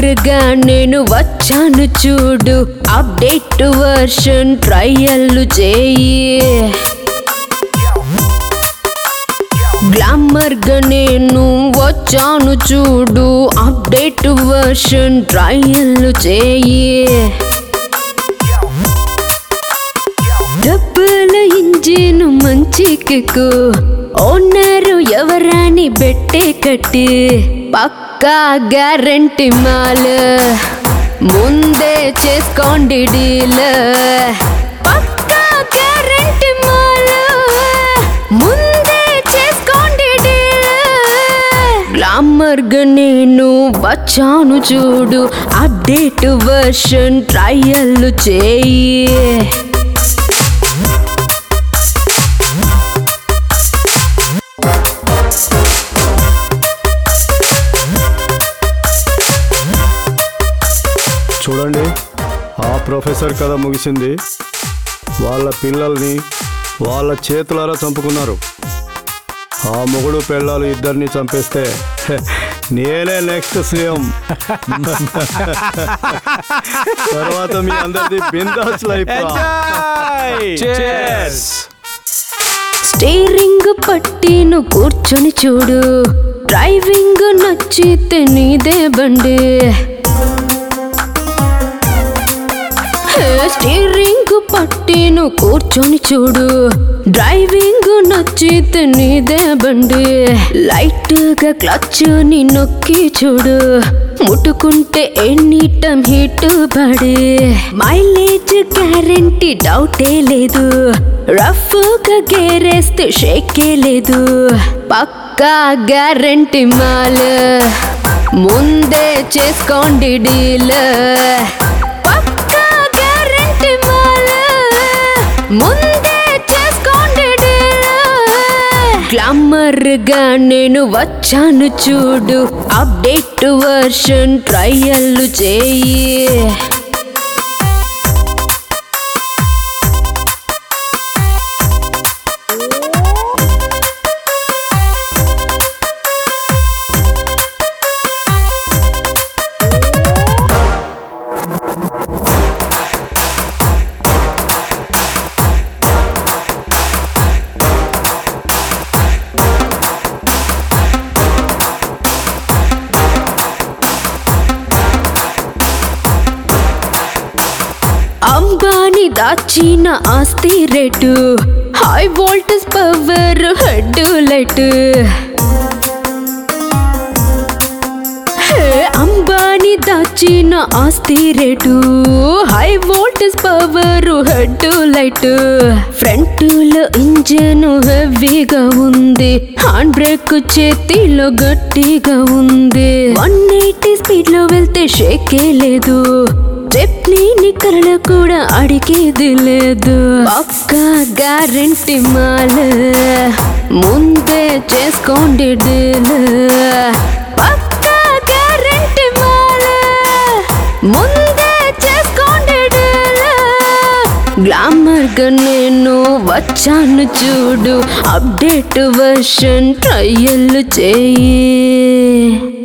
గ్లామర్గా నేను వచ్చాను చూడు అప్డేట్ వర్షన్ ట్రయల్ చేయి గ్లామర్గా నేను వచ్చాను చూడు అప్డేట్ వర్షన్ ట్రయల్ చేయి డబ్బుల ఇంజిన్ మంచి కిక్కు ఓనరు ఎవరాని బెట్టే కట్టి పక్కా గ్యారంటీ మాల్ ముందే చేసుకోండి డీల్ పక్కా గ్యారంటీ మాల్ ముందే చేసుకోండి డీల్ గ్లామర్గా నేను వచ్చాను చూడు అప్డేట్ వర్షన్ ట్రయల్ చేయి చూడండి ఆ ప్రొఫెసర్ కథ ముగిసింది వాళ్ళ పిల్లల్ని వాళ్ళ చేతులారా చంపుకున్నారు ఆ మొగుడు పెళ్ళాలు ఇద్దరిని చంపేస్తే హె, నేనే నెక్స్ట్ సీఎం తర్వాత మీ అందరిది బిందాస్ లైఫ్ స్టీరింగ్ పట్టిను కూర్చొని చూడు డ్రైవింగ్ నచ్చితే నీదే బండి హే, స్టీరింగ్ పట్టిను కూర్చొని చూడు డ్రైవింగ్ నచ్చితే నీదే బండి లైట్ గా క్లచ్ ని నొక్కి చూడు ముట్టుకుంటే ఎనీ టైం హిట్ పడి మైలేజ్ గ్యారంటీ డౌటే లేదు రఫ్ గా గేరేస్తే షేకే లేదు పక్కా గ్యారంటీ మాల్ ముందే చేసుకోండి డీల్ పక్కా గ్యారంటీ మాల్ ముందే చేసుకోండి డీల్ గ్లామర్ గా నేను వచ్చాను చూడు అప్డేట్ వర్షన్ ట్రయల్ చేయి అంబానీ దాచిన ఆస్తి rate high voltage power headlight hey, Ambani దాచిన ఆస్తి rate high voltage power headlight front లో ఇంజన్ హెవీగా ఉంది హ్యాండ్ బ్రేక్ చేతిలో గట్టిగా ఉంది వన్ ఎయిటీ స్పీడ్ లో వెళ్తే షేకే లేదు స్టెప్ని కరణ కూడా అడిగేది లేదు పక్కా గ్యారంటీ మాల్ ముందే చేసుకోండి డీల్ పక్కా గ్యారంటీ మాల్ ముందే చేసుకోండి డీల్ గ్లామర్ గా నేను వచ్చాను చూడు అప్డేట్ వర్షన్ ట్రయల్ చేయి